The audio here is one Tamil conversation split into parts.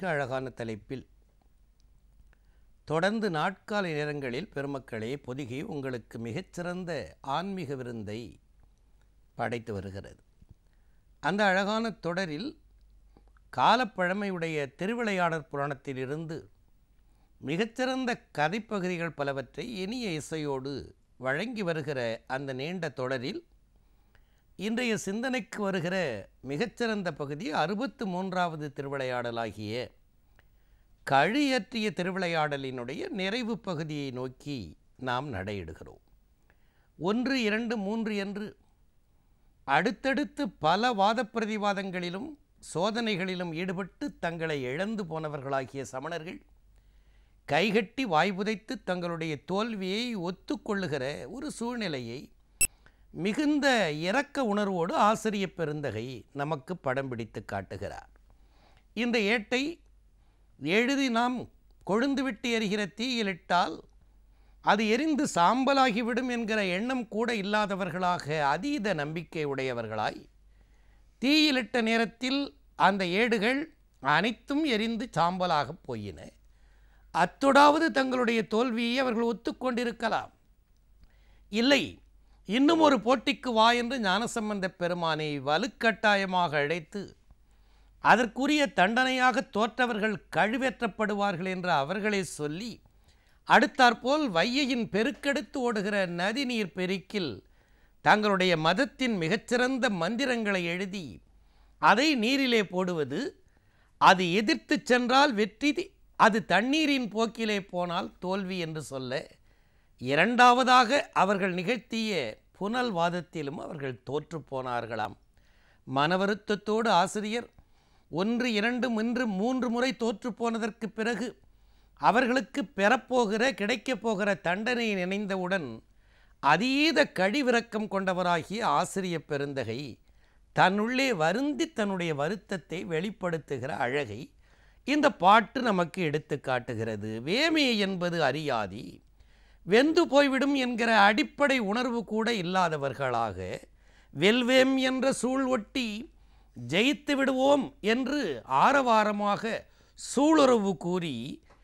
அழகான தலைப்பில் தொடர்ந்து நாட்கால நேரங்களில் பெருமக்களே பொதிகை உங்களுக்கு மிகச்சிறந்த ஆன்மீக விருந்தை படைத்து வருகிறது அந்த அழகான தொடரில் காலப்பழமையுடைய திருவிளையாடற் புராணத்திலிருந்து மிகச்சிறந்த கதைப்பகுதிகள் பலவற்றை இனிய இசையோடு வழங்கி வருகிற அந்த நீண்ட தொடரில் இன்றைய சிந்தனைக்கு வருகிற மிகச்சிறந்த பகுதி அறுபத்து மூன்றாவது திருவிளையாடலாகிய கழியற்றிய திருவிளையாடலினுடைய நிறைவு பகுதியை நோக்கி நாம் நடையிடுகிறோம் ஒன்று இரண்டு மூன்று என்று அடுத்தடுத்து பல வாத பிரதிவாதங்களிலும் சோதனைகளிலும் ஈடுபட்டு தங்களை இழந்து போனவர்களாகிய சமணர்கள் கைகட்டி வாய்புதைத்து தங்களுடைய தோல்வியை ஒத்துக்கொள்ளுகிற ஒரு சூழ்நிலையை மிகுந்த இரக்க உணர்வோடு ஆசிரிய பெருந்தகை நமக்கு படம் பிடித்து காட்டுகிறார் இந்த ஏட்டை எழுதி நாம் கொழுந்துவிட்டு எரிகிற தீயிலிட்டால் அது எரிந்து சாம்பலாகிவிடும் என்கிற எண்ணம் கூட இல்லாதவர்களாக அதீத நம்பிக்கை உடையவர்களாய் தீயிலிட்ட நேரத்தில் அந்த ஏடுகள் அனைத்தும் எரிந்து சாம்பலாகப் போயின அத்தொடாவது தங்களுடைய தோல்வியை அவர்கள் ஒத்துக்கொண்டிருக்கலாம் இல்லை இன்னும் ஒரு போட்டிக்கு வா என்று ஞானசம்பந்த பெருமானை வலுக்கட்டாயமாக அழைத்து அதற்குரிய தண்டனையாக தோற்றவர்கள் கழுவேற்றப்படுவார்கள் என்று அவர்களே சொல்லி அடுத்தாற்போல் வையையின் பெருக்கெடுத்து ஓடுகிற நதிநீர் பெருக்கில் தங்களுடைய மதத்தின் மிகச்சிறந்த மந்திரங்களை எழுதி அதை நீரிலே போடுவது அது எதிர்த்து சென்றால் வெற்றி அது தண்ணீரின் போக்கிலே போனால் தோல்வி என்று சொல்ல இரண்டாவதாக அவர்கள் நிகழ்த்திய புனல்வாதத்திலும் அவர்கள் தோற்று போனார்களாம் மனவருத்தத்தோடு ஆசிரியர் ஒன்று இரண்டு இன்று மூன்று முறை தோற்று போனதற்கு பிறகு அவர்களுக்கு பெறப்போகிற கிடைக்கப் போகிற தண்டனையை நினைந்தவுடன் அதீத கழிவிறக்கம் கொண்டவராகிய ஆசிரிய பெருந்தகை தன்னுள்ளே வருந்தி தன்னுடைய வருத்தத்தை வெளிப்படுத்துகிற அழகை இந்த பாட்டு நமக்கு எடுத்து காட்டுகிறது வேமை என்பது அறியாதி வெந்து போய்விடும் என்கிற அடிப்படை உணர்வு கூட இல்லாதவர்களாக வெல்வேம் என்ற சூழ் ஒட்டி ஜெயித்து விடுவோம் என்று ஆரவாரமாக சூளுறவு கூறி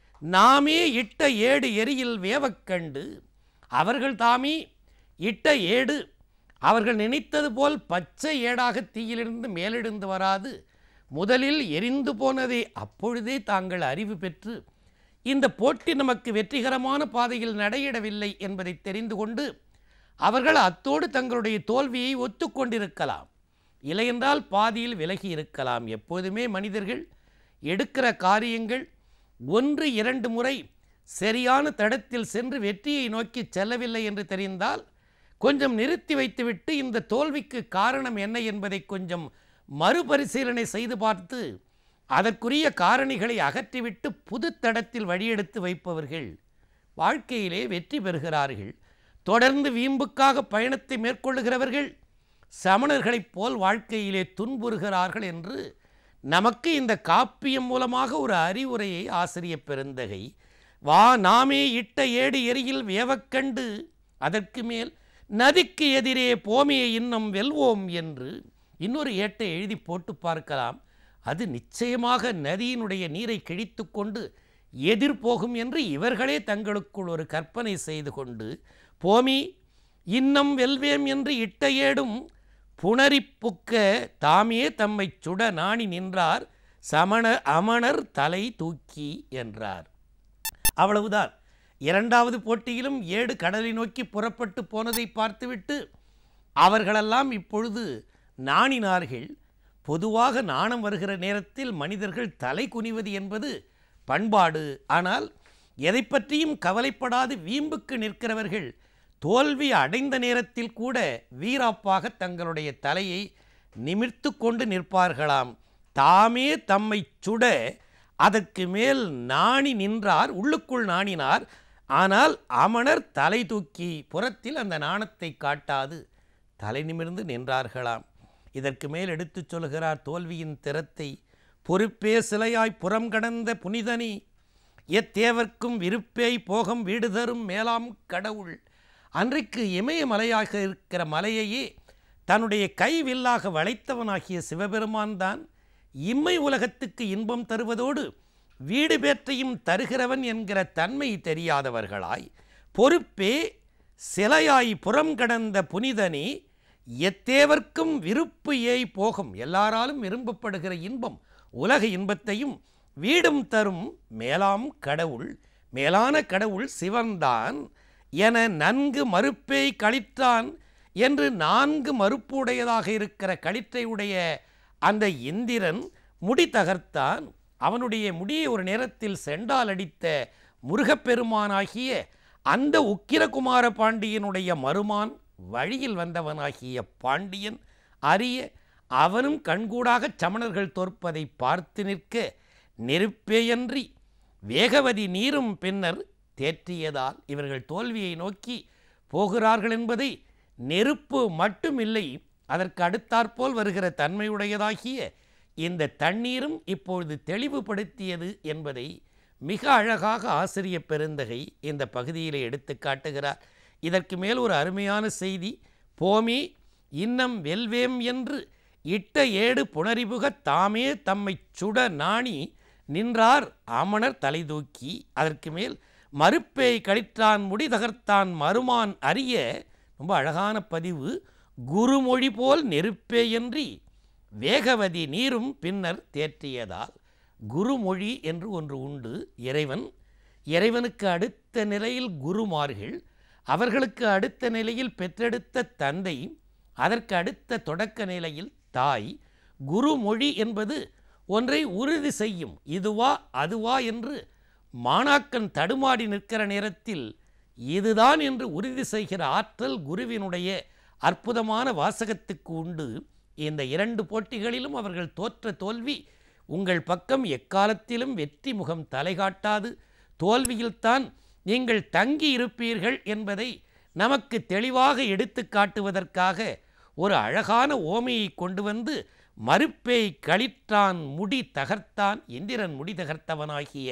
நாமே இட்ட ஏடு எரியில் வேவக்கண்டு அவர்கள் தாமே இட்ட ஏடு அவர்கள் நினைத்தது போல் பச்சை ஏடாக தீயிலிருந்து மேலெழுந்து வராது முதலில் எரிந்து போனதே அப்பொழுதே தாங்கள் அறிவு பெற்று இந்த போட்டி நமக்கு வெற்றிகரமான பாதையில் நடையிடவில்லை என்பதை தெரிந்து கொண்டு அவர்கள் அத்தோடு தங்களுடைய தோல்வியை ஒத்துக்கொண்டிருக்கலாம் இல்லையென்றால் பாதியில் விலகி இருக்கலாம் எப்போதுமே மனிதர்கள் எடுக்கிற காரியங்கள் ஒன்று இரண்டு முறை சரியான தடத்தில் சென்று வெற்றியை நோக்கி செல்லவில்லை என்று தெரிந்தால் கொஞ்சம் நிறுத்தி வைத்துவிட்டு இந்த தோல்விக்கு காரணம் என்ன என்பதை கொஞ்சம் மறுபரிசீலனை செய்து பார்த்து அதற்குரிய காரணிகளை அகற்றிவிட்டு புது தடத்தில் வழியெடுத்து வைப்பவர்கள் வாழ்க்கையிலே வெற்றி பெறுகிறார்கள் தொடர்ந்து வீம்புக்காக பயணத்தை மேற்கொள்ளுகிறவர்கள் சமணர்களைப் போல் வாழ்க்கையிலே துன்புறுகிறார்கள் என்று நமக்கு இந்த காப்பியம் மூலமாக ஒரு அறிவுரையை ஆசிரிய பெருந்தகை வா நாமே இட்ட ஏடு எரியில் வேவக்கண்டு அதற்கு மேல் நதிக்கு எதிரே போமே இன்னும் வெல்வோம் என்று இன்னொரு ஏட்டை எழுதி போட்டு பார்க்கலாம் அது நிச்சயமாக நதியினுடைய நீரை கிழித்து கொண்டு எதிர்போகும் என்று இவர்களே தங்களுக்குள் ஒரு கற்பனை செய்து கொண்டு போமி இன்னம் வெல்வேம் என்று இட்ட ஏடும் புணரிப்புக்க தாமே தம்மை சுட நாணி நின்றார் சமண அமணர் தலை தூக்கி என்றார் அவ்வளவுதான் இரண்டாவது போட்டியிலும் ஏடு கடலை நோக்கி புறப்பட்டு போனதை பார்த்துவிட்டு அவர்களெல்லாம் இப்பொழுது நாணினார்கள் பொதுவாக நாணம் வருகிற நேரத்தில் மனிதர்கள் தலை குனிவது என்பது பண்பாடு ஆனால் எதை பற்றியும் கவலைப்படாது வீம்புக்கு நிற்கிறவர்கள் தோல்வி அடைந்த நேரத்தில் கூட வீராப்பாக தங்களுடைய தலையை நிமிர்த்து கொண்டு நிற்பார்களாம் தாமே தம்மை சுட அதற்கு மேல் நாணி நின்றார் உள்ளுக்குள் நாணினார் ஆனால் அமணர் தலை தூக்கி புறத்தில் அந்த நாணத்தை காட்டாது தலை நிமிர்ந்து நின்றார்களாம் இதற்கு மேல் எடுத்துச் சொல்கிறார் தோல்வியின் திறத்தை பொறுப்பே சிலையாய் புறம் கடந்த புனிதனி எத்தேவர்க்கும் விருப்பேய் போகம் வீடு தரும் மேலாம் கடவுள் அன்றைக்கு இமயமலையாக இருக்கிற மலையையே தன்னுடைய கைவில்லாக வளைத்தவனாகிய சிவபெருமான் தான் இம்மை உலகத்துக்கு இன்பம் தருவதோடு வீடு பேற்றையும் தருகிறவன் என்கிற தன்மை தெரியாதவர்களாய் பொறுப்பே சிலையாய் புறம் கடந்த புனிதனே எத்தேவர்க்கும் விருப்பு ஏய் போகும் எல்லாராலும் விரும்பப்படுகிற இன்பம் உலக இன்பத்தையும் வீடும் தரும் மேலாம் கடவுள் மேலான கடவுள் சிவன்தான் என நன்கு மறுப்பை கழித்தான் என்று நான்கு மறுப்புடையதாக இருக்கிற களிற்றை உடைய அந்த இந்திரன் முடி தகர்த்தான் அவனுடைய முடியை ஒரு நேரத்தில் செண்டால் அடித்த முருகப்பெருமானாகிய அந்த உக்கிரகுமார பாண்டியனுடைய மருமான் வழியில் வந்தவனாகிய பாண்டியன் அறிய அவனும் கண்கூடாகச் சமணர்கள் தோற்பதை பார்த்து நிற்க நெருப்பேயன்றி வேகவதி நீரும் பின்னர் தேற்றியதால் இவர்கள் தோல்வியை நோக்கி போகிறார்கள் என்பதை நெருப்பு மட்டுமில்லை அதற்கு அடுத்தாற்போல் வருகிற தன்மையுடையதாகிய இந்த தண்ணீரும் இப்பொழுது தெளிவுபடுத்தியது என்பதை மிக அழகாக ஆசிரிய பெருந்தகை இந்த பகுதியில் எடுத்து காட்டுகிறார் இதற்கு மேல் ஒரு அருமையான செய்தி போமே இன்னம் வெல்வேம் என்று இட்ட ஏடு புணரிபுக தாமே தம்மை சுட நாணி நின்றார் ஆமணர் தலை தூக்கி அதற்கு மேல் மறுப்பை கழித்தான் முடி தகர்த்தான் மறுமான் அறிய ரொம்ப அழகான பதிவு குருமொழி போல் நெருப்பேயன்றி வேகவதி நீரும் பின்னர் தேற்றியதால் குருமொழி என்று ஒன்று உண்டு இறைவன் இறைவனுக்கு அடுத்த நிலையில் குருமார்கள் அவர்களுக்கு அடுத்த நிலையில் பெற்றெடுத்த தந்தை அதற்கு அடுத்த தொடக்க நிலையில் தாய் குருமொழி என்பது ஒன்றை உறுதி செய்யும் இதுவா அதுவா என்று மாணாக்கன் தடுமாடி நிற்கிற நேரத்தில் இதுதான் என்று உறுதி செய்கிற ஆற்றல் குருவினுடைய அற்புதமான வாசகத்துக்கு உண்டு இந்த இரண்டு போட்டிகளிலும் அவர்கள் தோற்ற தோல்வி உங்கள் பக்கம் எக்காலத்திலும் வெற்றி முகம் தலைகாட்டாது தோல்வியில்தான் நீங்கள் தங்கி இருப்பீர்கள் என்பதை நமக்கு தெளிவாக எடுத்து காட்டுவதற்காக ஒரு அழகான ஓமையை கொண்டு வந்து மறுப்பை கழித்தான் முடி தகர்த்தான் இந்திரன் முடி தகர்த்தவனாகிய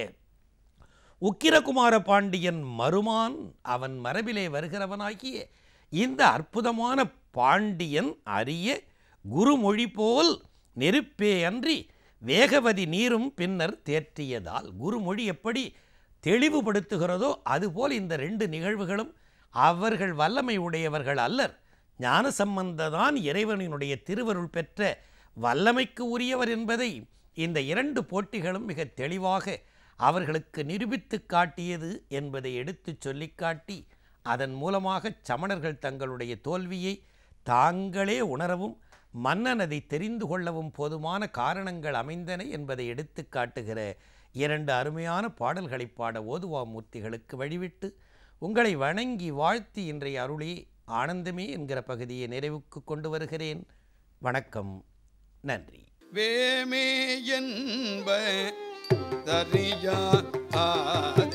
உக்கிரகுமார பாண்டியன் மருமான் அவன் மரபிலே வருகிறவனாகிய இந்த அற்புதமான பாண்டியன் அறிய குருமொழி போல் நெருப்பே அன்றி வேகவதி நீரும் பின்னர் தேற்றியதால் குருமொழி எப்படி தெளிவுபடுத்துகிறதோ அதுபோல் இந்த ரெண்டு நிகழ்வுகளும் அவர்கள் வல்லமை உடையவர்கள் அல்லர் ஞானசம்பந்ததான் இறைவனினுடைய திருவருள் பெற்ற வல்லமைக்கு உரியவர் என்பதை இந்த இரண்டு போட்டிகளும் மிக தெளிவாக அவர்களுக்கு நிரூபித்து காட்டியது என்பதை எடுத்துச் சொல்லிக் காட்டி அதன் மூலமாக சமணர்கள் தங்களுடைய தோல்வியை தாங்களே உணரவும் மன்னன் அதை தெரிந்து கொள்ளவும் போதுமான காரணங்கள் அமைந்தன என்பதை எடுத்து காட்டுகிற இரண்டு அருமையான பாடல்களை பாட ஓதுவா மூர்த்திகளுக்கு வழிவிட்டு உங்களை வணங்கி வாழ்த்தி இன்றைய அருளே ஆனந்தமே என்கிற பகுதியை நிறைவுக்கு கொண்டு வருகிறேன் வணக்கம் நன்றி வேமே என்ப தரியா ஆ